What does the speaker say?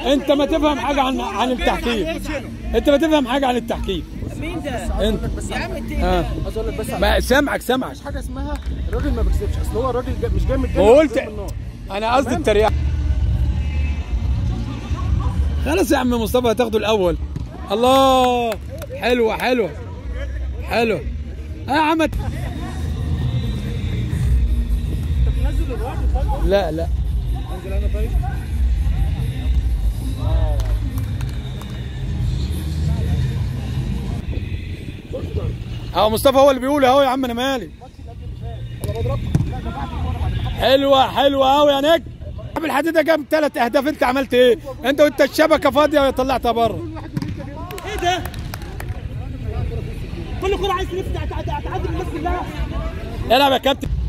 انت ما تفهم حاجه عن عن التحكيم انت ما تفهم حاجه عن التحكيم مين ده؟ انت يا عم انت اه عايز اقول لك بس على ما سامعك سامعك مفيش حاجه اسمها الراجل ما بيكسبش اصل هو الراجل جا- مش جاي من الجنه ما قلت وجاي من النار. انا قصدي التريقه خلاص يا عم مصطفى هتاخده الاول الله حلوه حلوه حلوه اه يا عم تنزل لوحده طيب لا لا انزل انا طيب اهو مصطفى هو اللي بيقول اهو يا عم انا مالي حلوه حلوه قوي يا نجم عبد الحديد جاب ثلاث اهداف انت عملت ايه؟ انت وانت الشبكه فاضيه طلعتها بره ايه ده؟ كل كرة عايز تلف تعدي الناس كلها العب يا كابتن